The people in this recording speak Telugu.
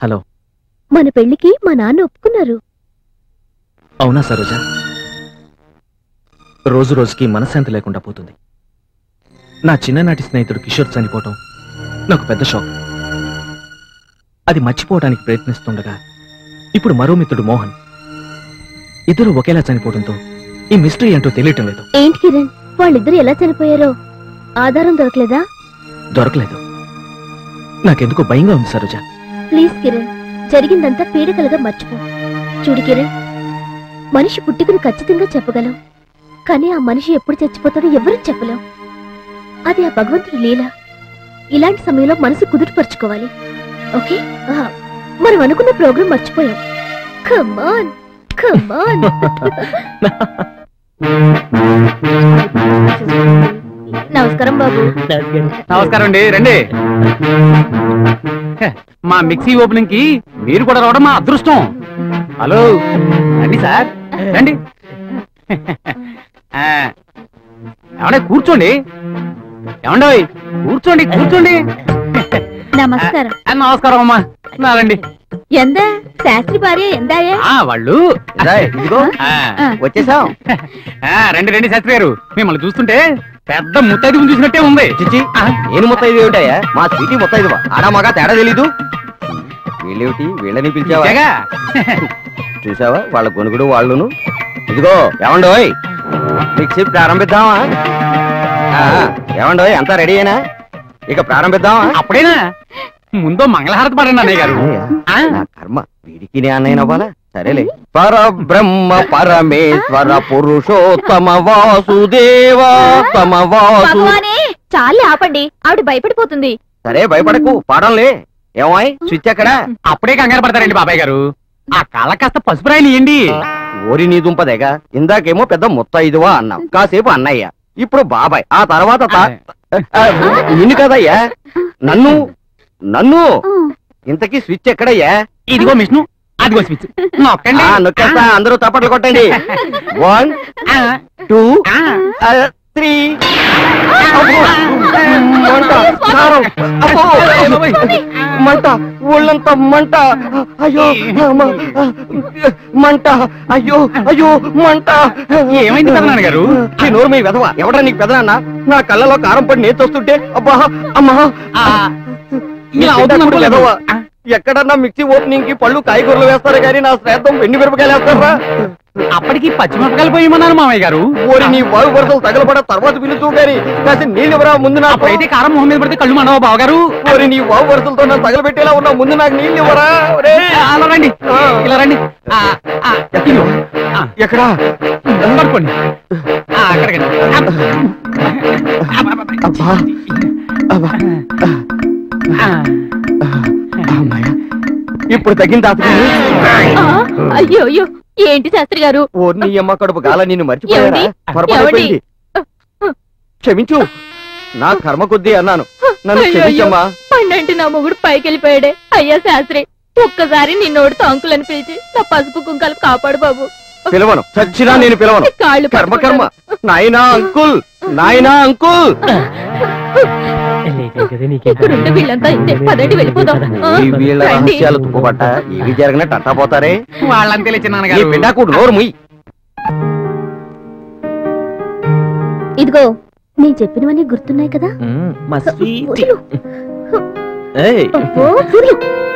హలో మన పెళ్లికి మా నాన్న ఒప్పుకున్నారు అవునా సరోజ రోజు రోజుకి మనశ్శాంతి లేకుండా పోతుంది నా చిన్ననాటి స్నేహితుడు కిషోర్ చనిపోవటం నాకు పెద్ద షాక్ అది మర్చిపోవడానికి ప్రయత్నిస్తుండగా ఇప్పుడు మరో మిత్రుడు మోహన్ ఇద్దరు ఒకేలా చనిపోవడంతో ఈ మిస్టరీ ఏంటో తెలియటం లేదు ఏంటి కిరణ్ వాళ్ళిద్దరు ఎలా చనిపోయారో ఆధారం దొరకలేదా దొరకలేదు నాకెందుకో భయంగా ఉంది సరోజ ప్లీజ్ కిరణ్ జరిగిందంతా పీడకలుగా మర్చిపో చూడు కిరణ్ మనిషి పుట్టుకను ఖచ్చితంగా చెప్పగలం కానీ ఆ మనిషి ఎప్పుడు చచ్చిపోతాడో ఎవరూ చెప్పలేం అది ఆ భగవంతుడి లీల ఇలాంటి సమయంలో మనసు కుదుటపరుచుకోవాలి ఓకే ఆ, మనం అనుకున్న ప్రోగ్రాం మర్చిపోయాం కమాన్ కమాన్ నమస్కారం బాబు నమస్కారం అండి రండి హే, మా మిక్సీ ఓపెనింగ్ కి మీరు కూడా రావడం మా అదృష్టం హలో రండి సార్ రండి ఆ, ఏమండే కూర్చోండి ఏమండోయ్ కూర్చోండి కూర్చోండి నమస్కారం ఆ, నమస్కారం అమ్మా నా రండి ఎంత శాస్త్రి భార్య ఎందాయే ఆ వాళ్ళు ఇదిగో ఆ, వచ్చేసాం ఆ, రండి రండి శాస్త్రి గారు మిమ్మల్ని చూస్తుంటే పెద్ద ముత్తైదు చూసినట్టే ఉంది చిచ్చి నేను ముత్తైదు ఏమిటాయా మా సిటీ ముత్తైదువా ఆడా మగా తేడా తెలీదు వీళ్ళేమిటి వీళ్ళని పిలిచావా జగా. చూసావా వాళ్ళ కొనుగుడు వాళ్ళును ఇదిగో ఏమండోయ్ మిక్సీ ప్రారంభిద్దామా ఆ, ఏమండోయ్ అంతా రెడీ అయినా ఇక ప్రారంభిద్దామా అప్పుడేనా ముందు మంగళహారతి పాడండి అన్నయ్య గారు ఆ? నా కర్మ వీడికి నే అన్నయ్య నవ్వాలా సరేలే పరబ్రహ్మ పరమేశ్వర పురుషోత్తమ వాసుదేవ తమ వాసు భగవానే చాలే ఆపండి ఆవిడ భయపడిపోతుంది సరే భయపడకు పాడంలే ఏమాయ్ స్విచ్ ఎక్కడా అప్పుడే కంగారు పడతారండి బాబాయ్ గారు ఆ కళ్ళ కాస్త పసుపు రాయనియండి ఓరి నీ దుంపదేగా ఇందాకేమో పెద్ద ముత్తైదువా అన్నావు కాసేపు అన్నయ్య ఇప్పుడు బాబాయ్ ఆ తర్వాత తా- ఆ, నిన్ను కదయ్యా నన్ను నన్ను ఇంతకీ స్విచ్ ఎక్కడయ్యా ఇదిగో మిష్ను అదిగో స్విచ్ నొక్కండి ఆ, నొక్కేస్తా అందరూ తప్పట్లు కొట్టండి వన్ ఆ, టూ ఆ. త్రీ మంట కారం అబ్బో, మంట ఒళ్ళంతా మంట అయ్యో అమ్మ, మంట అయ్యో అయ్యో మంట ఏమైంది పెదనాన్న గారు? ఈ నోరు మీ వెధవ ఎవడా నీకు పెదనాన్న నా కళ్ళలో కారం పడి నేను తోస్తుంటే అబ్బా అమ్మా ఆ, ఇలా అవుతుంది ఎక్కడ అనుకోలేదు. వెధవ? ఎక్కడన్నా మిక్సీ ఓపెనింగ్ కి పళ్ళు కాయగూరలు వేస్తారు కానీ నా శ్రాద్ధం వెండి మిరపకాయలు వేస్తారా అప్పటికి పచ్చిమిరపకాయలు పోయమన్నారు మామయ్య గారు ఓరి నీ బాగు వరసలు తగలబడ తర్వాత పిలుచూ గాని కాసి నీళ్ళు ఇవ్వరా ముందు నాకు అప్పుడైతే కారం మొహం మీద పడితే కళ్ళు మండవ బావగారు ఓరి నీ బాగు వరసలతో నన్ను తగలబెట్టేలా ఉన్నా ముందు నాకు నీళ్ళు ఇవ్వరా ఒరే అలా రండి ఇలా రండి ఆ, ఆ, ఇదిగో. ఆ, ఎక్కడా పడుకోండి ఆ, అక్కడికండి అబ్బా అబ్బా ఆ, అమ్మాయ ఇప్పుడు తగ్గింది తాతకి ఆ, అయ్యో అయ్యో ఏంటి శాస్త్రి గారు ఓ నీ అమ్మ కడుపు గాల నిన్ను మర్చిపోయారా ఏమండి? పొరపాటైపోయింది క్షమించు నా కర్మ కొద్దీ అన్నాను నన్ను అయ్యో, క్షమించమ్మా పండంటి నా మొగుడు పైకి వెళ్ళిపోయాడే అయ్యా శాస్త్రి ఒక్కసారి నిన్నోడు అంకులని పిలిచి నా పసుపు కుంకాలు కాపాడు బాబు పిలవను చచ్చినా నేను పిలవను కాళ్ళు కర్మ కర్మ నాయనా అంకుల్ నాయనా అంకుల్ ఇక్కడుంటే వీళ్ళంతా ఇంతే పదండి వెళ్ళిపోదాం ఆ, ఈ వీళ్ళ రండి. రహస్యాలు తుప్పుబట్ట ఏవి జరిగినట్టు అట్టా పోతారే వాళ్ళని తెలియచ్చు ఈ నాన్నగారు పిండాకుడు నోరు ముయ్ ఇదిగో నేను చెప్పినవన్నీ గుర్తున్నాయి కదా మ్మ్, మా స్వీట్ వదిలు. ఏయ్ అబ్బో, వదిలు.